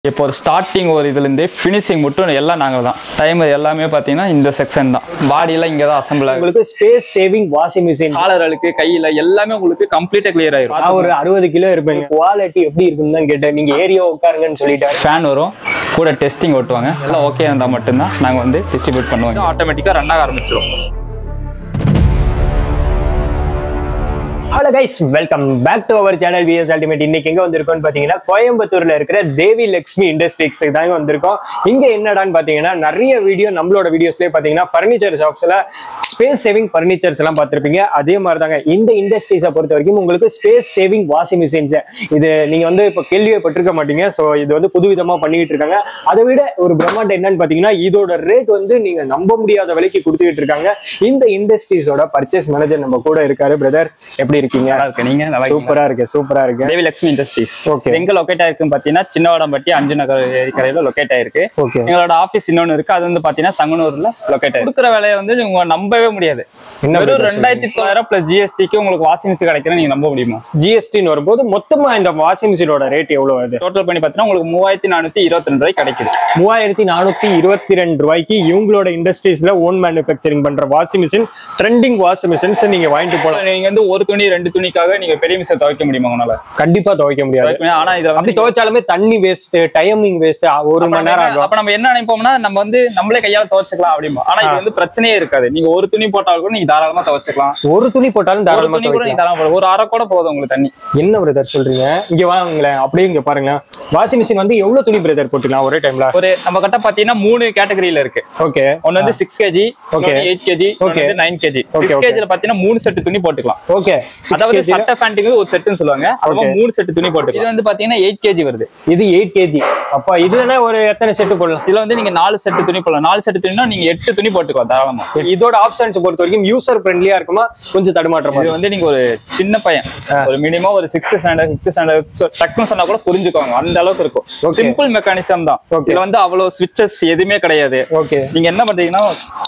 இப்போ ஒரு ஸ்டார்டிங் ஒரு இதுலேருந்து ஃபினிஷிங் மட்டும் எல்லாம் நாங்கள் தான் டைமர் எல்லாமே பார்த்தீங்கன்னா இந்த செக்ஷன் தான் பாடியெல்லாம் இங்கே தான் அசம்பிள் ஆகும் உங்களுக்கு ஸ்பேஸ் சேவிங் வாஷிங் மிஷின் காலர்களுக்கு கையில் எல்லாமே உங்களுக்கு கம்ப்ளீட்டாக கிளியர் ஆயிரும் நான் ஒரு அறுபது கிலோ இருப்பேங்க குவாலிட்டி எப்படி இருக்குன்னு தான் கேட்டேன் நீங்க ஏரியா உட்காருங்கன்னு சொல்லிட்டாரு ஃபேன் வரும் கூட டெஸ்டிங் ஓட்டுவாங்க எல்லாம் ஓகே இருந்தால் மட்டும்தான் நாங்கள் வந்து டிஸ்ட்ரிபியூட் பண்ணுவோம் ஆட்டோமேட்டிக்காக ரன் ஆக ஆரம்பிச்சிடும் hello guys welcome back to our channel VS ultimate இன்னைக்கு எங்க வந்திருக்கோம்னு பாத்தீங்கன்னா கோயம்புத்தூர்ல இருக்கிற தேவி லக்ஷ்மி இண்டஸ்ட்ரீஸ்க்கு தாங்க வந்திருக்கோம் இங்க என்னடான்னு பாத்தீங்கன்னா நிறைய வீடியோ நம்மளோட வீடியோஸ்லயே பாத்தீங்கன்னா ஃபர்னிச்சர் ஷாப்ஸ்ல ஸ்பேஸ் சேவிங் ஃபர்னிச்சர்ஸ் எல்லாம் பார்த்திருப்பீங்க அதே மாதிரி தாங்க இந்த இண்டஸ்ட்ரீஸை பொறுத்த வரைக்கும் உங்களுக்கு ஸ்பேஸ் சேவிங் வாஷிங் மிஷின்ஸ் இது நீங்க வந்து இப்போ கேள்விப்பட்டிருக்க மாட்டீங்க ஸோ இது வந்து புதுவிதமா பண்ணிட்டு இருக்காங்க அதை விட ஒரு பிரம்மாண்டம் என்னன்னு பாத்தீங்கன்னா இதோட ரேட் வந்து நீங்க நம்ப முடியாத விலைக்கு கொடுத்துக்கிட்டு இருக்காங்க இந்த இண்டஸ்ட்ரீஸோட பர்ச்சேஸ் மேனேஜர் நம்ம கூட இருக்காரு பிரதர் எப்படி இருக்கீங்க நல்லா இருக்கு நீங்கள் நல்லா இருக்கீங்களா? சூப்பரா இருக்கு சூப்பரா இருக்கு தேவி லக்ஷ்மி இண்டஸ்ட்ரீஸ் Okay. எங்க லொக்கேட் ஆயிருக்குன்னு பார்த்தீங்கன்னா சின்னவடம்பட்டி அஞ்சு நகர் ஏரிக்கரையில் லொக்கேட் ஆயிருக்கு ஓகே எங்களோட ஆஃபீஸ் இன்னொன்று இருக்கு அது வந்து பார்த்தீங்கன்னா சங்கனூர்ல லொக்கேட் ஆயிருக்கு கொடுக்குற விலையை வந்து நீங்க நம்பவே முடியாது என்ன வெறும் brother ரெண்டாயிரத்தி தொள்ளாயிரம் பிளஸ் ஜிஎஸ்டிக்கு உங்களுக்கு வாஷிங் மிஷின் கிடைக்கிறேன் நீங்க நம்ப முடியுமா ஜிஎஸ்டின்னு வரும்போது மொத்தமா இந்த வாஷிங் மிஷினோட ரேட் எவ்வளவு வருது டோட்டல் பண்ணி பார்த்தீங்கன்னா உங்களுக்கு மூவாயிரத்தி நானூத்தி இருபத்தி ரெண்டு ரூபாய் கிடைக்குது மூவாயிரத்தி நானூத்தி இருபத்தி ரெண்டு ரூபாய்க்கு இவங்களோட இண்டஸ்ட்ரீஸ்ல ஓன் மேனுஃபேக்சரிங் பண்ற washing machine trending washing machines நீங்க வாங்கிட்டு போலாம் நீங்க வந்து ஒரு துணி ரெண்டு துணிக்காக நீங்க பெரிய மிஷின் துவைக்க முடியுமா உங்களால கண்டிப்பா துவைக்க முடியாது துவைக்க முடியாது. ஆனா இதுல அப்படி வந்து துவைச்சாலுமே தண்ணி வேஸ்ட் டைமிங் வேஸ்ட் ஒரு மணி நேரம் ஆகும் அப்ப நம்ம என்ன நினைப்போம்னா நம்ம வந்து நம்மளே கையால துவைச்சுக்கலாம் அப்படிமா ஆனா இது வந்து பிரச்சனையே இருக்காது நீங்க ஒரு துணி போட்டாலும் கூட நீங்க தாராளமா துவைச்சுக்கலாம் ஒரு துணி போட்டாலும் ஒரு தாராளமா துணி கூட துவைக்கலாம் நீங்க தாராளமா போடலாம். ஒரு அரை கூட போதும் உங்களுக்கு தண்ணி என்ன பிரதர் சொல்றீங்க இங்க வாங்களேன் அப்படியே இங்க பாருங்க வாஷிங் மிஷின் வந்து எவ்வளவு துணி பிரதர் போட்டுக்கலாம் ஒரே டைம்ல ஒரு நம்ம கிட்ட பாத்தீங்கன்னா மூணு கேட்டகரியில இருக்கு ஓகே ஒன்னு வந்து six KG Okay. Eight KG Okay. Nine KG Okay, six okay. கேஜில பாத்தீங்கன்னா மூணு செட்டு துணி போட்டுக்கலாம் ஓகே அதாவது சட்டை பேண்டிங் ஒரு செட்டுன்னு சொல்லுவாங்க அப்புறமா Okay. மூணு செட்டு துணி போட்டுக்கலாம் இது வந்து பாத்தீங்கன்னா எயிட் கேஜி வருது இது எயிட் கேஜி அப்ப இதுனா ஒரு எத்தனை செட்டு போடலாம் இதுல வந்து நீங்க நாலு செட்டு துணி போடலாம் நாலு செட்டு துணினா நீங்க எட்டு துணி போட்டுக்கலாம் தாராளமா இதோட ஆப்ஷன்ஸ் பொறுத்த வரைக்கும் யூசர் ஃப்ரெண்ட்லியா இருக்குமா கொஞ்சம் தடுமாற்றமா இது வந்து நீங்க ஒரு சின்ன பையன் ஒரு மினிமம் ஒரு சிக்ஸ்த் ஸ்டாண்டர்ட் ஃபிஃப்த் ஸ்டாண்டர்ட் டக்குன்னு சொன்னா கூட புரிஞ்சுக்கோங்க அந்த அளவுக்கு இருக்கும் Okay. சிம்பிள் மெக்கானிசம் தான் Okay. இதுல வந்து அவ்வளவு ஸ்விட்சஸ் எதுவுமே கிடையாது ஓகே நீங்க என்ன பண்றீங்கன்னா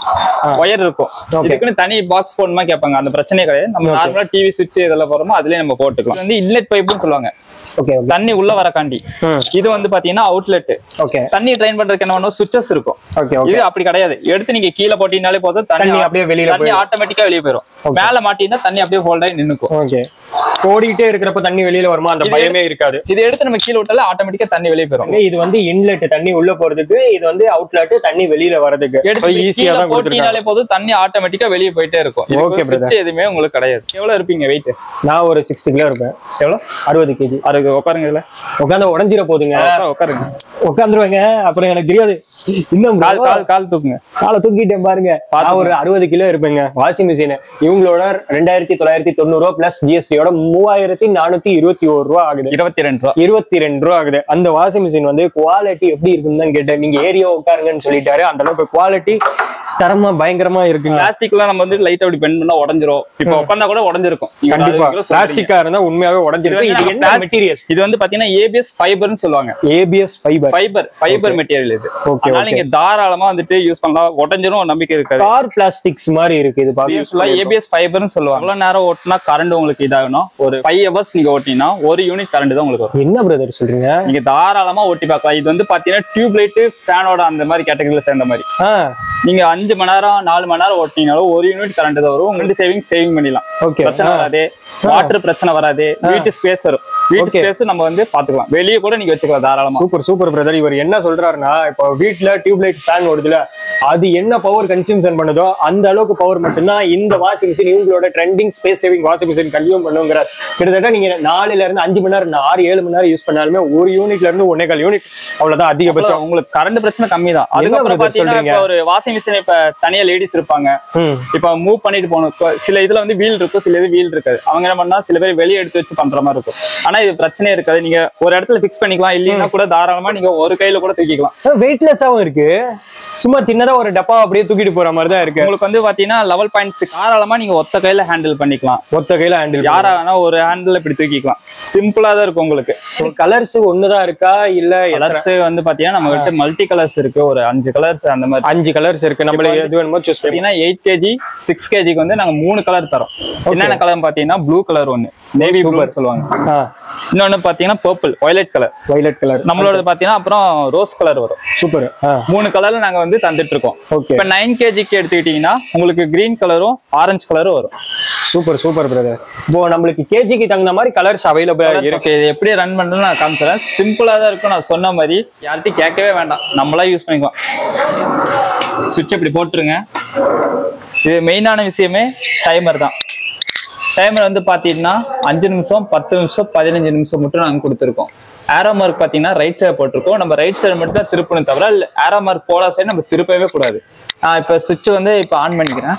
ஒயர் இருக்கும் Okay. இதுக்குன்னு தனி பாக்ஸ் போடணுமா கேட்பாங்க அந்த பிரச்சனையே கிடையாது நம்ம நார்மலா டிவி சுவிட்ச் இதெல்லாம் போறோமோ அதுலயே நம்ம போட்டுக்கலாம் இது வந்து இன்லெட் பைப்புன்னு சொல்லுவாங்க ஓகே ஓகே தண்ணி உள்ள வரக்காண்டி ம். இது வந்து பாத்தீங்கன்னா அவுட்லெட் ஓகே தண்ணி ட்ரைன் பண்றதுக்கு என்ன பண்ணுவோம் சுவிட்சஸ் இருக்கும் ஓகே ஓகே இது அப்படி கிடையாது எடுத்து நீங்க கீழே போட்டீங்கனாலே போதும் தண்ணி தண்ணி அப்படியே வெளியில தண்ணி ஆட்டோமேட்டிக்கா வெளியே போயிடும் மேல மாட்டினா தண்ணி அப்படியே ஹோல்ட் ஆகி நின்னுக்கும் ஓகே ஓடிக்கிட்டே இருக்கிறப்ப தண்ணி வெளியில வருமா அந்த பயமே இருக்காது இது எடுத்து நம்ம கீழே விட்டாலே ஆட்டோமேட்டிக்கா தண்ணி வெளியே போயிடும் இது வந்து இன்லெட் தண்ணி உள்ள போறதுக்கு இது வந்து அவுட்லெட் தண்ணி வெளியில வர்றதுக்கு எடுத்து ஈஸியா கீழே தான் கொடுத்துருக்காங்க போட்டீங்கனாலே போதும் தண்ணி ஆட்டோமேட்டிக்கா வெளியே போயிட்டே இருக்கும் Okay, இதுக்கு சுவிட்ச் எதுவுமே உங்களுக்கு கிடையாது எவ்வளவு இருப்பீங்க வெயிட் நான் ஒரு சிக்ஸ்டி கிலோ இருப்பேன் எவ்வளவு அறுபது கேஜி அதுக்கு உட்காருங்க இதுல உட்காந்து உடஞ்சிர போதுங்க உட்காரு, உட்காருங்க உட்காந்துருவேங்க அப்புறம் எனக்கு தெரியாது இன்னும் கால் கால் கால் தூக்குங்க காலை தூக்கிட்டேன் பாருங்க நான் ஒரு அறுபது கிலோ இருப்பேங்க வாஷிங் மிஷின் இவங்களோட ரெண்டாயிரத்தி தொள்ளாயிரத்தி தொண்ணூறு ரூபா பிளஸ் ஜிஎஸ்டியோட மூவாயிரத்தி நானூத்தி இருபத்தி ஒரு ரூபா ஆகுது இருபத்தி ரெண்டு ரூபா இருபத்தி ரெண்டு ரூபா ஆகுது அந்த வாஷிங் மிஷின் வந்து குவாலிட்டி எப்படி இருக்குன்னு தான் கேட்டேன் நீங்க ஏரியா உட்காருங்கன்னு சொல்லிட்டாரு அந்த அளவுக்கு குவாலிட்டி தரமா பயங்கரமா இருக்குங்க பிளாஸ்டிக்லாம் நம்ம வந்து லைட் அப்படி பெண்ட் பண்ணா உடஞ்சிரும் இப்ப உட்காந்தா கூட உடஞ்சிருக்கும் நீங்க ஒரு கண்டிப்பா அறுபது கிலோ சொல்றீங்க. பிளாஸ்டிக்கா இருந்தா உண்மையாவே உடஞ்சிருக்கு இது என்ன plastic- மெட்டீரியல் இது வந்து பாத்தீங்கன்னா ஏபிஎஸ் ஃபைபர்னு சொல்லுவாங்க ABS fibre fibre fibre material இது Okay, அதனால நீங்க தாராளமா வந்துட்டு யூஸ் பண்ணலாம் உடஞ்சிரும் நம்பிக்கை இருக்காது கார் பிளாஸ்டிக்ஸ் மாதிரி இருக்கு இது யூஸ்ஃபுல்லா பாக்க ஏபிஎஸ் ஃபைபர்னு சொல்லுவாங்க எவ்வளவு நேரம் ஓட்டினா கரண்ட் உங்களுக்கு இதாகணும் ஒரு ஃபைவ் ஹவர்ஸ் நீங்க ஓட்டினா ஒரு யூனிட் கரண்ட் தான் உங்களுக்கு வரும் என்ன பிரதர் சொல்றீங்க நீங்க தாராளமா ஓட்டி பார்க்கலாம் இது வந்து பாத்தீங்கன்னா டியூப் லைட் ஃபேனோட அந்த மாதிரி கேட்டகரியில சேர்ந்த மாதிரி ஆ நீங்க அஞ்சு மணி நேரம் நாலு மணி நேரம் ஓட்டினாலும் ஒரு யூனிட் கரண்ட் தான் வரும் உங்களுக்கு சேவிங் சேவிங் பண்ணிடலாம் ஓகே பிரச்சனை வராது வாட்டர் பிரச்சனை வராது வீட்டு ஸ்பேஸ் வரும் வீட்டு ஸ்பேஸ் நம்ம வந்து பாத்துக்கலாம் வெளியே கூட நீங்க வச்சுக்கலாம் தாராளமா சூப்பர் சூப்பர் பிரதர் இவர் என்ன சொல்றாருன்னா இப்போ வீட்ல டியூப்லைட் ஃபேன் ஓடுதுல அது என்ன பவர் கன்சியூம்ஷன் பண்ணுதோ அந்த அளவுக்கு பவர் மட்டும்தான் இந்த வாஷிங் மிஷின் இவங்களோட trending space saving washing machine consume பண்ணுங்கிறார் கிட்டத்தட்ட நீங்க நாலுல இருந்து அஞ்சு மணி நேரம் ஆறு ஏழு மணி நேரம் யூஸ் பண்ணாலுமே ஒரு யூனிட்ல இருந்து ஒன்னே கால் யூனிட் அவ்வளவுதான் அதிகபட்சம் அவ்வளவுதான். உங்களுக்கு கரண்ட் பிரச்சனை கம்மி தான் அதுக்கப்புறம் brother பாத்தீங்கன்னா சொல்றீங்க? இப்ப ஒரு வாஷிங் மிஷின் இப்ப தனியா லேடிஸ் இருப்பாங்க ம். இப்ப மூவ் பண்ணிட்டு போகணும் இப்ப சில இதுல வந்து வீல் இருக்கும் சில இது வீல் இருக்காது அவங்க என்ன பண்ணா சில பேர் வெளியே எடுத்து வச்சு பண்ற மாதிரி இருக்கும் ஆனா இது பிரச்சனையே இருக்காது நீங்க ஒரு இடத்துல பிக்ஸ் பண்ணிக்கலாம் இல்லைன்னா கூட தாராளமா நீங்க ஒரு கையில கூட தூக்கிக்கலாம் வெயிட்லெஸ்ஸாவும் இருக்கு சும்மா சின்னதா ஒரு டப்பா அப்படியே தூக்கிட்டு போற மாதிரி தான் இருக்கு உங்களுக்கு வந்து பாத்தீங்கன்னா லெவல் பாயிண்ட் சிக்ஸ் தாராளமா நீங்க ஒத்த கையில ஹேண்டில் பண்ணிக்கலாம் மொத்த கையில ஹேண்டில் யாரா வேணா ஒரு ஹேண்டில் இப்படி தூக்கிக்கலாம் சிம்பிளா தான் இருக்கும் உங்களுக்கு கலர்ஸ் ஒண்ணுதான் இருக்கா இல்ல எத்தனை- கலர்ஸ் வந்து பாத்தீங்கன்னா நம்ம கிட்ட மல்டி கலர்ஸ் இருக்கு ஒரு அஞ்சு கலர்ஸ் அந்த மாதிரி அஞ்சு கலர்ஸ் இருக்கு நம்மளுக்கு எது வேணுமோ சூஸ் பண்ணி பாத்தீங்கன்னா எயிட் கேஜி சிக்ஸ் கேஜிக்கு வந்து நாங்க மூணு கலர் தரோம் என்னென்ன கலர் பாத்தீங்கன்னா ப்ளூ கலர் ஒன்னு நேவி ப்ளூ சொல்லுவாங்க ஆ இன்னொன்னு பாத்தீங்கன்னா purple violet colour violet colour நம்மளோட பாத்தீங்கன்னா அப்புறம் ரோஸ் கலர் வரும் சூப்பர் ஆ மூணு கலர்ல நாங்க வந்து தந்துட்டு இருக்கோம் ஓகே இப்ப நைன் கேஜிக்கு எடுத்துக்கிட்டீங்கன்னா உங்களுக்கு கிரீன் கலரும் ஆரஞ்சு கலரும் வரும் சூப்பர் சூப்பர் பிரதர் இப்போ நம்மளுக்கு கேஜிக்கு தகுந்த மாதிரி கலர்ஸ் அவைலபிளா இருக்கு ஓகே இது எப்படி ரன் பண்றதுன்னு நான் காமிச்சிடறேன் சிம்பிளா தான் இருக்கும் நான் சொன்ன மாதிரி யார்கிட்டயும் கேட்கவே வேண்டாம் நம்மளா யூஸ் பண்ணிக்கலாம் சுவிட்ச் இப்படி போட்டுருங்க இது மெயினான விஷயமே டைமர் தான் டைமர் வந்து பாத்தீங்கன்னா அஞ்சு நிமிஷம் பத்து நிமிஷம் பதினஞ்சு நிமிஷம் மட்டும் நாங்க கொடுத்துருக்கோம் ஆரோ மார்க் பாத்தீங்கன்னா ரைட் சைடு போட்டிருக்கோம் நம்ம ரைட் சைடு மட்டும் தான் திருப்பணும் தவிர ஆரோ மார்க் போட சைடு நம்ம திருப்பவே கூடாது நான் இப்போ சுவிட்ச் வந்து இப்போ ஆன் பண்ணிக்கிறேன்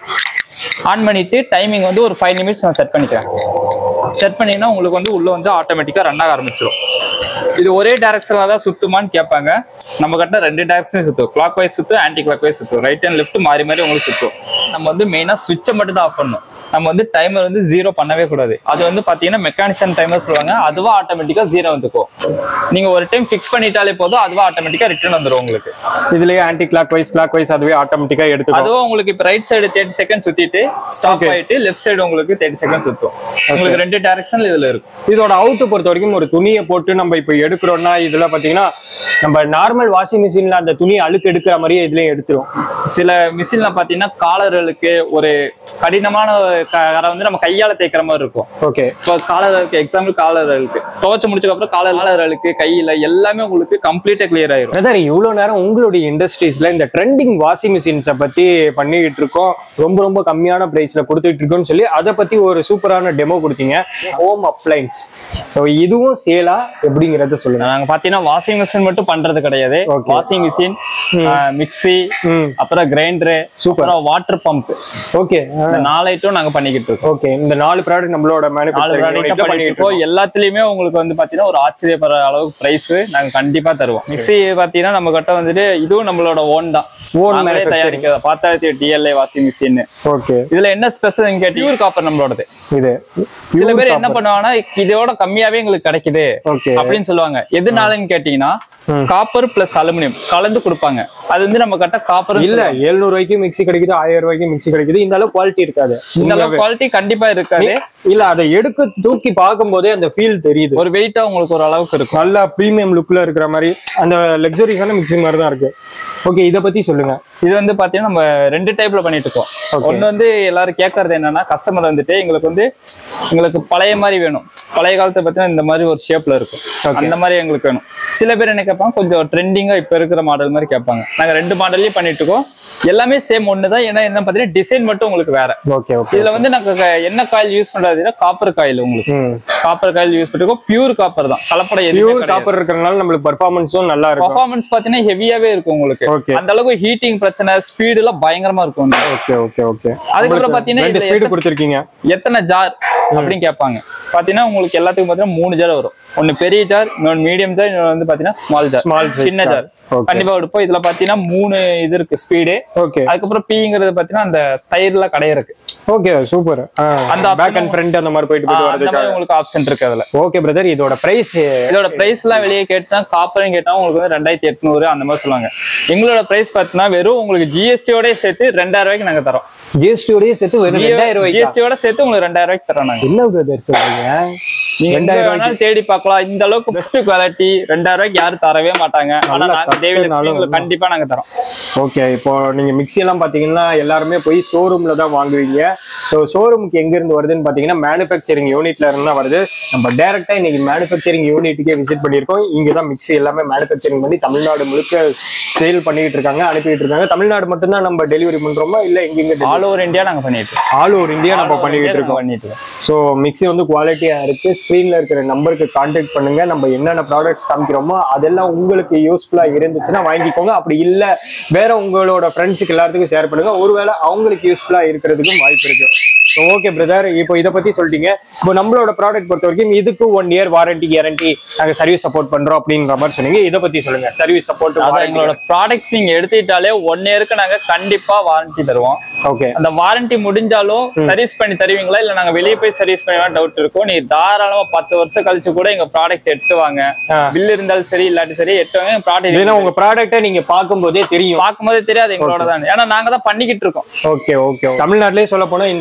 ஆன் பண்ணிட்டு டைமிங் வந்து ஒரு ஃபைவ் நிமிட்ஸ் நான் செட் பண்ணிக்கிறேன் செட் பண்ணீங்கன்னா உங்களுக்கு வந்து உள்ள வந்து ஆட்டோமேட்டிக்கா ரன் ஆக ஆரம்பிச்சிடும் இது ஒரே டைரக்ஷன்ல தான் சுத்துமான்னு கேட்பாங்க நம்ம கிட்ட ரெண்டு டைரக்ஷன் சுத்தும் கிளாக் வைஸ் சுத்தும் ஆன்டி கிளாக் வைஸ் சுத்தும் ரைட் அண்ட் லெஃப்ட் மாறி மாறி உங்களுக்கு சுத்தும் நம்ம வந்து மெயினா சுவிட்சை மட்டும் தான் ஆஃப் பண்ணணும் நம்ம வந்து டைமர் வந்து ஜீரோ பண்ணவே கூடாது அது வந்து பாத்தீங்கன்னா மெக்கானிசம் டைமர் சொல்லுவாங்க அதுவா ஆட்டோமேட்டிக்கா ஜீரோ வந்துக்கும் நீங்க ஒரு டைம் ஃபிக்ஸ் பண்ணிட்டாலே போதும் அதுவா ஆட்டோமேட்டிக்கா ரிட்டர்ன் வந்துடும் உங்களுக்கு இதுலயே anti clockwise clockwise அதுவே ஆட்டோமேட்டிக்கா எடுத்துக்கும் அதுவும் உங்களுக்கு இப்ப ரைட் சைடு தேர்ட்டி செகண்ட் சுத்திட்டு ஸ்டாப் ஆயிட்டு லெஃப்ட் சைடு உங்களுக்கு தேர்ட்டி செகண்ட் சுத்தும் உங்களுக்கு ரெண்டு டைரக்ஷன்ல இதுல இருக்கும் இதோட அவுட் பொறுத்த வரைக்கும் ஒரு துணியை போட்டு நம்ம இப்போ எடுக்கிறோம்னா இதுல பாத்தீங்கன்னா நம்ம நார்மல் வாஷிங் மிஷின்ல அந்த துணியை அழுக்கு எடுக்கிற மாதிரியே இதுலயும் எடுத்துரும் சில மிஷின்ல பாத்தீங்கன்னா காலர்களுக்கு ஒரு கடினமான க- கரை வந்து நம்ம கையால தேய்க்கிற மாதிரி இருக்கும் ஓகே இப்போ காலர்களுக்கு எக்ஸாம்பிள் காலர்களுக்கு துவைச்சு முடிச்சதுக்கு அப்புறம் காலர் காலர்களுக்கு கையில எல்லாமே உங்களுக்கு கம்ப்ளீட்டா கிளியர் ஆயிரும் பிரதர் இவ்வளவு நேரம் உங்களுடைய இண்டஸ்ட்ரீஸ்ல இந்த ட்ரெண்டிங் வாஷிங் மிஷின்ஸை பத்தி பண்ணிக்கிட்டு இருக்கோம் ரொம்ப ரொம்ப கம்மியான பிரைஸ்ல கொடுத்துட்டு இருக்கோம்னு சொல்லி அதை பத்தி ஒரு சூப்பரான டெமோ கொடுத்தீங்க ஹோம் அப்ளைன்ஸ் ஸோ இதுவும் சேலா எப்படிங்கறத சொல்லுங்க நாங்க பாத்தீங்கன்னா வாஷிங் மிஷின் மட்டும் பண்றது கிடையாது Okay. வாஷிங் மிஷின் மிக்ஸி ம் அப்புறம் கிரைண்டரு அப்புறம் வாட்டர் பம்ப் ஓகே இந்த நாலு ஐட்டம் நாங்க பண்ணிக்கிட்டு இருக்கோம் ஓகே இந்த நாலு ப்ராடக்ட் நம்மளோட நாலு மேனுஃபேக்சரிங் ப்ராடக்ட் பண்ணிட்டு இருக்கோம் எல்லாத்துலயுமே உங்களுக்கு வந்து பாத்தீங்கன்னா ஒரு ஆச்சரியப்படுற அளவுக்கு பிரைஸ் நாங்க கண்டிப்பா தருவோம் மிக்ஸி பாத்தீங்கன்னா நம்ம கிட்ட வந்துட்டு இதுவும் நம்மளோட ஓன் தான் Own நாங்களே manufacturing. தயாரிக்கிறத பார்த்தாலே டிஎல்ஏ வாஷிங் மிஷின் ஓகே இதுல என்ன ஸ்பெஷல் கேட்டு பியூர் காப்பர் நம்மளோடது இது சில பேர் என்ன பண்ணுவாங்கன்னா இதோட கம்மியாவே எங்களுக்கு கிடைக்குது ஓகே அப்படின்னு சொல்லுவாங்க எதுனாலன்னு கேட்டீங்கன்னா ம். காப்பர் பிளஸ் அலுமினியம் கலந்து கொடுப்பாங்க அது வந்து நம்ம கிட்ட காப்பர் இல்ல 700 ரூபாய்க்கு மிக்ஸி கிடைக்குது ஆயிரம் ரூபாய்க்கு மிக்ஸி கிடைக்குது இந்த அளவு குவாலிட்டி இருக்காது இந்த அளவு குவாலிட்டி கண்டிப்பா இருக்காது இல்ல அதை எடுக்க தூக்கி பார்க்கும் போதே அந்த ஃபீல் தெரியுது ஒரு வெயிட்டா உங்களுக்கு ஒரு அளவுக்கு இருக்கும் நல்லா ப்ரீமியம் லுக்ல இருக்கிற மாதிரி அந்த லக்ஸரிஸான மிக்ஸி மாதிரி தான் இருக்கு ஓகே இத பத்தி சொல்லுங்க இது வந்து பாத்தீங்கன்னா நம்ம ரெண்டு டைப்ல பண்ணிட்டு இருக்கோம் ஒண்ணு வந்து எல்லாரும் கேட்கறது என்னன்னா கஸ்டமர் வந்துட்டு எங்களுக்கு வந்து எங்களுக்கு பழைய மாதிரி வேணும் பழைய காலத்தை பார்த்தீங்கன்னா இந்த மாதிரி ஒரு ஷேப்ல இருக்கும் அந்த மாதிரி எங்களுக்கு வேணும் சில பேர் என்ன கேட்பாங்க கொஞ்சம் ட்ரெண்டிங்கா இப்ப இருக்கிற மாடல் மாதிரி கேட்பாங்க நாங்க ரெண்டு மாடல்லயும் பண்ணிட்டு இருக்கோம் எல்லாமே சேம் ஒன்று தான் ஏன்னா என்ன பார்த்தீங்கன்னா டிசைன் மட்டும் உங்களுக்கு வேற ஓகே ஓகே இதுல வந்து நாங்க க- என்ன காயில் யூஸ் பண்றதுன்னா காப்பர் காயில் உங்களுக்கு ம் காப்பர் காயில் யூஸ் பண்ணிருக்கோம் பியூர் காப்பர் தான் கலப்படம் எதுவுமே பியூர் காப்பர் இருக்கிறனால நம்மளுக்கு பர்ஃபார்மன்ஸும் நல்லா இருக்கும் பர்ஃபார்மன்ஸ் பாத்தீங்கன்னா ஹெவியாவே இருக்கும் உங்களுக்கு Okay. அந்த அளவுக்கு ஹீட்டிங் பிரச்சனை ஸ்பீடு எல்லாம் பயங்கரமா இருக்கும் வந்து. ஓகே ஓகே ஓகே அதுக்கப்புறம் பாத்தீங்கன்னா ரெண்டு இதுல ஸ்பீடு கொடுத்துருக்கீங்க எத்தனை ஜார் அப்படின்னு கேட்பாங்க பாத்தீங்கன்னா உங்களுக்கு எல்லாத்துக்கும் பாத்தீங்கன்னா மூணு ஜார் வரும் ஒன்னு பெரிய ஜார் இன்னொன்னு மீடியம் ஜார் இன்னொன்னு வந்து பாத்தீங்கன்னா ஸ்மால் ஜார் Small size சின்ன jar. Jar Okay. கண்டிப்பா எடுப்போம் இதுல பாத்தீங்கன்னா மூணு இது இருக்கு ஸ்பீடு ஓகே அதுக்கப்புறம் பீங்கிறது பாத்தீங்கன்னா அந்த தயிர்ல கடையிறக்கு ஓகே சூப்பர் அந்த பேக் option அண்ட் ஃப்ரண்ட் அந்த மாதிரி போயிட்டு போயிட்டு அந்த வரதுக்கு மாதிரி உங்களுக்கு ஆப்ஷன் இருக்கு அதுல ஓகே பிரதர் இதோட பிரைஸ் இதோட பிரைஸ் எல்லாம் வெளியே கேட்டா காப்பரும் கேட்டா உங்களுக்கு வந்து ரெண்டாயிரத்தி எட்நூறு அந்த மாதிரி சொல்லுவாங்க எங்களோட பிரைஸ் பார்த்தீங்கன்னா வெறும் உங்களுக்கு ஜிஎஸ்டியோட சேர்த்து ரெண்டாயிரம் ரூபாய்க்கு நாங்க தரோம் ஜிஎஸ்டியோடய சேர்த்து வெறும் ரெண்டாயிரம் ரூபாய்க்கு ஜிஎஸ்டியோட சேர்த்து உங்களுக்கு ரெண்டாயிரம் ரூபாய்க்கு தரோம் நாங்க என்ன பிரதர் சொல்றீங்க நீங்க எங்க ரெண்டாயிரம் வேணாலும் தேடி பார்க்கலாம் இந்த அளவுக்கு பெஸ்ட் குவாலிட்டி ரெண்டாயிரம் ரூபாய்க்கு யாரும் தரவே மாட்டாங்க ஆனா நல்லா நாங்க தேவி லட்சுமி கஷ்டம்னாலும் உங்களுக்கு கண்டிப்பா நாங்க தரோம் ஓகே இப்போ நீங்க மிக்ஸி எல்லாம் பாத்தீங்கன்னா எல்லாருமே போய் ஷோரூம்ல தான் வாங்குவீங்க ஸோ ஷோரூமுக்கு எங்க இருந்து வருதுன்னு பாத்தீங்கன்னா மேனுஃபேக்சரிங் யூனிட்ல இருந்து தான் வருது நம்ம டைரக்டா இன்னைக்கு மேனுஃபேக்சரிங் யூனிட்டுக்கே விசிட் பண்ணியிருக்கோம் இங்க தான் மிக்ஸி எல்லாமே மேனுஃபேக்சரிங் பண்ணி தமிழ்நாடு முழுக்க சேல் பண்ணிட்டு இருக்காங்க அனுப்பிட்டு இருக்காங்க தமிழ்நாடு மட்டும்தான் நம்ம டெலிவரி பண்றோமா இல்ல எங்கெங்க ஆல் ஓவர் இந்தியா நாங்க பண்ணிட்டு இருக்கோம் ஆல் ஓவர் இந்தியா நம்ம All over பண்ணிக்கிட்டு India இருக்கோம் நாங்க பண்ணிட்டு இருக்கோம் ஸோ மிக்ஸி வந்து குவாலிட்டியா இருக்கு ஸ்க்ரீன்ல இருக்கிற நம்பருக்கு கான்டாக்ட் பண்ணுங்க நம்ம என்னென்ன ப்ராடக்ட்ஸ் காமிக்கிறோமோ அதெல்லாம் உங்களுக்கு யூஸ்ஃபுல்லா இருந்துச்சுன்னா வாங்கிக்கோங்க அப்படி இல்ல வேற உங்களோட ஃப்ரெண்ட்ஸுக்கு எல்லாத்துக்கும் ஷேர் பண்ணுங்க ஒருவேளை அவங்களுக்கு யூஸ்ஃபுல்லா இருக்கிறதுக்கும் வாய்ப்பு இருக்கு ஓகே பிரதர் இப்போ இதை பத்தி சொல்லிட்டீங்க இப்போ நம்மளோட ப்ராடக்ட் பொறுத்த வரைக்கும் இதுக்கு ஒன் இயர் வாரண்டி கேரண்டி நாங்க சர்வீஸ் சப்போர்ட் பண்றோம் அப்படின்ற மாதிரி சொன்னீங்க இதை பத்தி சொல்லுங்க சர்வீஸ் சப்போர்ட் அதான் எங்களோட ப்ராடக்ட் நீங்க எடுத்துக்கிட்டாலே ஒன் இயருக்கு நாங்க கண்டிப்பா வாரண்டி தருவோம் ஓகே அந்த வாரண்டி முடிஞ்சாலும் சர்வீஸ் பண்ணி தருவீங்களா இல்ல நாங்க வெளியே போய் சர்வீஸ் பண்ணி டவுட் இருக்கும் நீ தாராளமா பத்து வருஷம் கழிச்சு கூட எங்க ப்ராடக்ட் எடுத்து வாங்க ஆ. பில் இருந்தாலும் சரி இல்லாட்டி சரி எட்டு வாங்க ஏன்னா ப்ராடக்ட் உங்க ப்ராடக்ட்டை நீங்க பார்க்கும்போதே தெரியும் பார்க்கும்போதே தெரியாது எங்களோட தான் ஏன்னா நாங்க தான் பண்ணிக்கிட்டு இருக்கோம் ஓகே ஓகே தமிழ்நாட்டிலே சொல்ல போனா இந்த ப்ராடக்ட்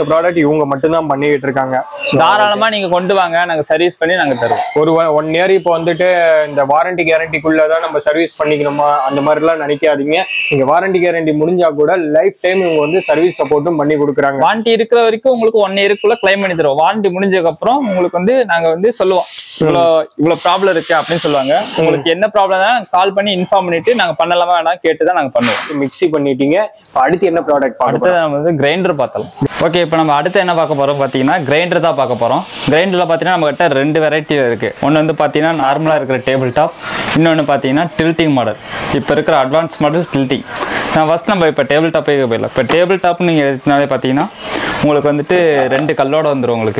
இவங்க மட்டும்தான் பண்ணிக்கிட்டு இருக்காங்க தாராளமா நீங்க கொண்டு வாங்க நாங்க சர்வீஸ் பண்ணி நாங்க தருவோம் ஒரு ஒன் இயர் இப்போ வந்துட்டு இந்த வாரண்டி கேரண்டிக்குள்ள தான் நம்ம சர்வீஸ் பண்ணிக்கணுமா அந்த மாதிரிலாம் நினைக்காதீங்க நீங்க வாரண்டி கேரண்டி முடிஞ்சா கூட லைஃப் டைம் இவங்க வந்து சர்வீஸ் சப்போர்ட்டும் பண்ணி கொடுக்குறாங்க வாரண்டி இருக்கிற வரைக்கும் உங்களுக்கு ஒன் இயருக்குள்ள கிளைம் பண்ணி தருவோம் வாரண்டி முடிஞ்சதுக்கு அப்புறம் உங்களுக்கு வந்து நாங்க வந்து சொல்லுவோம் இவ்வளோ இவ்வளவு ப்ராப்ளம் இருக்கு அப்படின்னு சொல்லுவாங்க உங்களுக்கு என்ன ப்ராப்ளம் தான் நாங்க சால்வ் பண்ணி இன்ஃபார்ம் பண்ணிட்டு நாங்க பண்ணலாமா வேணாம் கேட்டு தான் நாங்க பண்ணுவோம் மிக்ஸி பண்ணிட்டீங்க இப்போ அடுத்து என்ன ப்ராடக்ட் பார்க்க அடுத்தது நம்ம வந்து கிரைண்டர் பார்த்தலாம் ஓகே இப்போ நம்ம அடுத்து என்ன பார்க்க போறோம் பார்த்தீங்கன்னா கிரைண்டர் தான் பார்க்க போறோம் கிரைண்டர்ல பார்த்தீங்கன்னா நம்ம கிட்ட ரெண்டு வெரைட்டியில் இருக்கு ஒன்று வந்து பார்த்தீங்கன்னா நார்மலாக இருக்கிற டேபிள் டாப் இன்னொன்று பார்த்தீங்கன்னா டில்ட்டிங் மாடல் இப்போ இருக்கிற அட்வான்ஸ் மாடல் டில்ட்டிங் நான் ஃபர்ஸ்ட் நம்ம இப்போ டேபிள் டாப்பே போயிடலாம் இப்போ டேபிள் டாப் நீங்கள் எடுத்தினாலே பார்த்தீங்கன்னா உங்களுக்கு வந்துட்டு ரெண்டு கல்லோட வந்துடும் உங்களுக்கு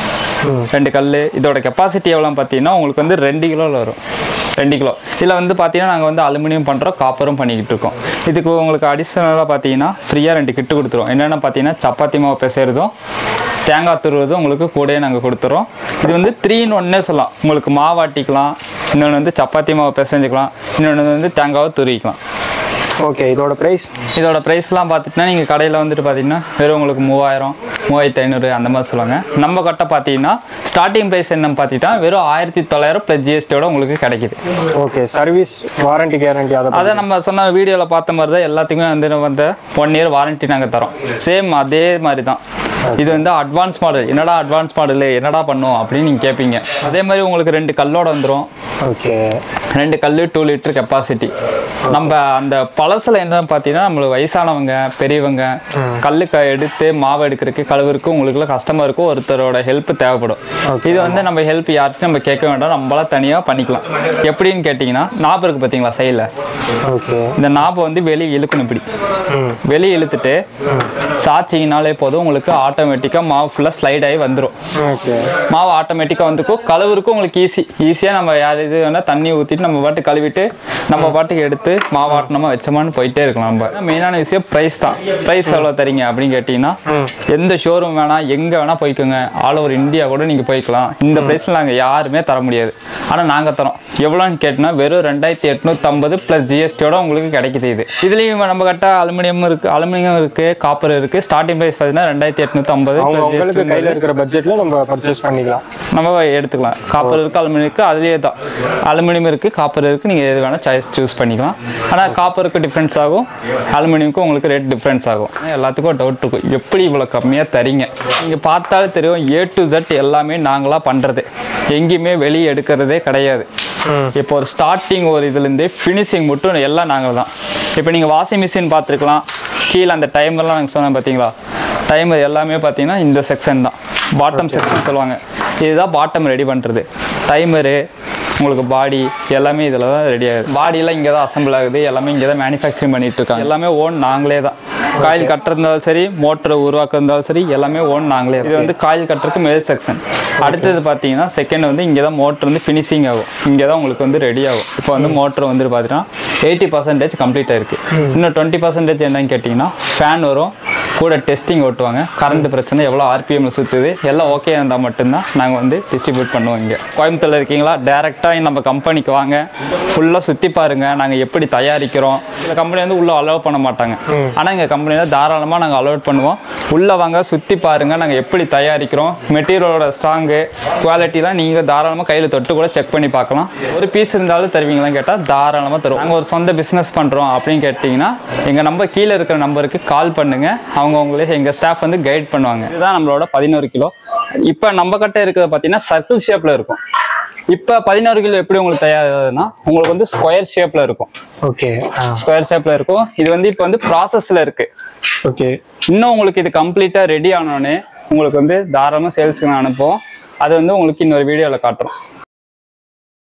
ரெண்டு கல் இதோட கெப்பாசிட்டி எவ்வளோ பார்த்தீங்கன்னா உங்களுக்கு வந்து ரெண்டு கிலோவில் வரும் ரெண்டு கிலோ இதில் வந்து பார்த்தீங்கன்னா நாங்கள் வந்து அலுமினியம் பண்ணுறோம் காப்பரும் பண்ணிக்கிட்டு இருக்கோம் இதுக்கு உங்களுக்கு அடிஷ்னலாக பார்த்தீங்கன்னா ஃப்ரீயாக ரெண்டு கிட்டு கொடுத்துருவோம் என்னென்ன பார்த்தீங்கன்னா சப்பாத்தி மாவு பிசைறதும் தேங்காய் துருவதும் உங்களுக்கு கூடயே நாங்கள் கொடுத்துறோம் இது வந்து த்ரீ இன் ஒன்னே சொல்லலாம் உங்களுக்கு மாவாட்டிக்கலாம் இன்னொன்று வந்து சப்பாத்தி மாவு பிசைஞ்சுக்கலாம் இன்னொன்று வந்து தேங்காவை துருவிக்கலாம் ஓகே இதோட பிரைஸ் இதோட ப்ரைஸ்லாம் பார்த்துட்டுனா நீங்கள் கடையில் வந்துட்டு பார்த்தீங்கன்னா வெறும் உங்களுக்கு மூவாயிரம் மூவாயிரத்தி ஐநூறு அந்த மாதிரி சொல்லுவாங்க நம்ம கட்ட பார்த்தீங்கன்னா ஸ்டார்டிங் ப்ரைஸ் என்னன்னு பார்த்தீங்கன்னா வெறும் ஆயிரத்தி தொள்ளாயிரம் ப்ளஸ் ஜிஎஸ்டியோட உங்களுக்கு கிடைக்குது ஓகே சர்வீஸ் வாரண்டி கேரண்டி அதை அதை நம்ம சொன்ன வீடியோவில் பார்த்த மாதிரி தான் எல்லாத்துக்குமே வந்து வந்து ஒன் இயர் வாரண்டி நாங்கள் தரோம் சேம் அதே மாதிரி தான் இது வந்து அட்வான்ஸ் மாடல் என்னடா அட்வான்ஸ் மாடல் என்னடா பண்ணும் அப்படின்னு நீங்கள் கேட்பீங்க அதே மாதிரி உங்களுக்கு ரெண்டு கல்லோட வந்துடும் ஓகே ரெண்டு கல் டூ லிட்டர் கெப்பாசிட்டி நம்ம அந்த பழசில் என்னன்னு பார்த்தீங்கன்னா நம்மளுக்கு வயசானவங்க பெரியவங்க கல்லு க எடுத்து மாவு எடுக்கிறதுக்கு கழுவுறதுக்கு உங்களுக்குலாம் கஷ்டமா இருக்கும் ஒருத்தரோட ஹெல்ப் தேவைப்படும் இது வந்து நம்ம ஹெல்ப் யார்கிட்டும் நம்ம கேட்க வேண்டாம் நம்மளா தனியாக பண்ணிக்கலாம் எப்படின்னு கேட்டிங்கன்னா நாப்பு இருக்கு பார்த்தீங்களா சைடில் ஓகே இந்த நாப்பை வந்து வெளியே இழுக்கணும் இப்படி ம் வெளியே இழுத்துட்டு சாச்சிங்கனாலே போதும் உங்களுக்கு ஆட்டோமேட்டிக்காக மாவு ஃபுல்லாக ஸ்லைட் ஆகி வந்துடும் ஓகே மாவு ஆட்டோமேட்டிக்காக வந்துக்கும் கழுவுறக்கும் உங்களுக்கு ஈஸி ஈஸியாக நம்ம யார் இது வேணால் தண்ணி ஊற்றிட்டு நம்ம பாட்டு கழுவிட்டு நம்ம பாட்டுக்கு எடுத்து மாவு ஆட்டணுமா வச்சோமான்னு போயிட்டே இருக்கலாம் நம்ம மெயினான விஷயம் ப்ரைஸ் தான் ப்ரைஸ் எவ்வளோ தரீங்க அப்படின்னு கேட்டிங்கன்னா எந்த ஷோரூம் வேணால் எங்கே வேணால் போய்க்கோங்க ஆல் ஓவர் இந்தியா கூட நீங்கள் போய்க்கலாம் இந்த ப்ரைஸில் நாங்கள் யாருமே தர முடியாது ஆனால் நாங்கள் தரோம் எவ்வளோன்னு கேட்டினா வெறும் ரெண்டாயிரத்தி எட்நூற்றம்பது ப்ளஸ் ஜிஎஸ்டியோட உங்களுக்கு கிடைக்குது இது இதுலேயும் நம்ம கட்ட அலுமினியம் இருக்குது அலுமினியம் இருக்குது காப்பர் இருக்குது ஸ்டார்டிங் ப்ரைஸ் பார்த்தீங்கன்னா ரெண்டாயிரத்தி எட்நூற்றம்பது அவங்க ப்ளஸ் உங்களுக்கு ஜிஎஸ்டி கையில இருக்கிற பட்ஜெட்ல நம்ம பர்ச்சேஸ் பண்ணிக்கலாம் நம்ம எடுத்துக்கலாம் காப்பர் இருக்குது அலுமினியம் இருக்குது அதுலேயே தான் அலுமினியம் இருக்குது காப்பர் இருக்குது நீங்கள் எது வேணால் சாய்ஸ் சூஸ் பண்ணிக்கலாம் ஆனால் காப்பருக்கு டிஃப்ரென்ஸ் ஆகும் அலுமினியமுக்கும் உங்களுக்கு ரேட் டிஃப்ரென்ஸ் ஆகும் எல்லாத்துக்கும் டவுட் இருக்கும் எப்படி இவ்வளோ கம்மியாக தரீங்க நீங்கள் பார்த்தாலே தெரியும் ஏ டு Z எல்லாமே நாங்களாக பண்ணுறது எங்கேயுமே வெளியே எடுக்கிறதே கிடையாது இப்போ ஒரு ஸ்டார்டிங் ஒரு இதுலேருந்து ஃபினிஷிங் மட்டும் எல்லாம் நாங்கள் தான் இப்போ நீங்கள் வாஷிங் மிஷின் பார்த்துருக்கலாம் கீழே அந்த டைமர்லாம் நாங்கள் சொன்னேன் பார்த்தீங்களா டைமர் எல்லாமே பார்த்தீங்கன்னா இந்த செக்ஷன் தான் பாட்டம் செக்ஷன் சொல்லுவாங்க இதுதான் பாட்டம் ரெடி பண்ணுறது டைமரு உங்களுக்கு பாடி எல்லாமே இதில் தான் ரெடி ஆகுது பாடியெல்லாம் இங்கே தான் அசம்பிள் ஆகுது எல்லாமே இங்கே தான் மேனுஃபேக்சரிங் பண்ணிட்டு இருக்காங்க எல்லாமே ஓன் நாங்களே தான் காயில் கட்டுறதாலும் சரி மோட்டரை உருவாக்குறதாலும் சரி எல்லாமே ஓன் நாங்களே இது வந்து காயில் கட்டுறதுக்கு மேல் செக்ஷன் அடுத்தது பார்த்தீங்கன்னா செகண்ட் வந்து இங்கே தான் மோட்டர் வந்து ஃபினிஷிங் ஆகும் இங்கே தான் உங்களுக்கு வந்து ரெடி ஆகும் இப்போ வந்து மோட்டர் வந்து பார்த்தீங்கன்னா எயிட்டி பர்சன்டேஜ் கம்ப்ளீட் ஆயிருக்கு இன்னும் டுவெண்ட்டி பர்சன்டேஜ் என்னன்னு கேட்டிங்கன்னா ஃபேன் வரும் கூட டெஸ்டிங் ஓட்டுவாங்க கரண்ட் பிரச்சனை எவ்வளோ ஆர்பிஎம்ல சுற்றுது எல்லாம் ஓகே இருந்தால் மட்டும்தான் நாங்கள் வந்து டிஸ்ட்ரிபியூட் பண்ணுவோம் இங்கே கோயம்புத்தூர்ல இருக்கீங்களா டேரெக்டாக நம்ம கம்பெனிக்கு வாங்க ஃபுல்லாக சுற்றி பாருங்க நாங்கள் எப்படி தயாரிக்கிறோம் இந்த கம்பெனி வந்து உள்ளே அலோவ் பண்ண மாட்டாங்க ஆனால் எங்கள் கம்பெனியில் தாராளமாக நாங்கள் அலோவ் பண்ணுவோம் உள்ளே வாங்க சுற்றி பாருங்க நாங்கள் எப்படி தயாரிக்கிறோம் மெட்டீரியலோட ஸ்ட்ராங்கு குவாலிட்டிலாம் நீங்கள் தாராளமாக கையில் தொட்டு கூட செக் பண்ணி பார்க்கலாம் ஒரு பீஸ் இருந்தாலும் தருவீங்களான்னு கேட்டால் தாராளமாக தருவோம் நாங்கள் ஒரு சொந்த பிஸ்னஸ் பண்ணுறோம் அப்படின்னு கேட்டிங்கன்னா எங்கள் நம்பர் கீழே இருக்கிற நம்பருக்கு கால் பண்ணுங்க அவங்க உங்களே எங்கள் ஸ்டாஃப் வந்து கைட் பண்ணுவாங்க இதுதான் நம்மளோட பதினோரு கிலோ இப்போ நம்ம கிட்ட இருக்கிறது பார்த்தீங்கன்னா சர்க்கிள் ஷேப்பில் இருக்கும் இப்போ பதினோரு கிலோ எப்படி உங்களுக்கு தயாராகுதுன்னா உங்களுக்கு வந்து ஸ்கொயர் ஷேப்பில் இருக்கும் ஓகே ஸ்கொயர் ஷேப்பில் இருக்கும் இது வந்து இப்போ வந்து ப்ராசஸில் இருக்குது ஓகே இன்னும் உங்களுக்கு இது கம்ப்ளீட்டாக ரெடி ஆனோடனே உங்களுக்கு வந்து தாராளமாக சேல்ஸுக்கு நான் அனுப்புவோம் அது வந்து உங்களுக்கு இன்னொரு வீடியோவில் காட்டுறோம்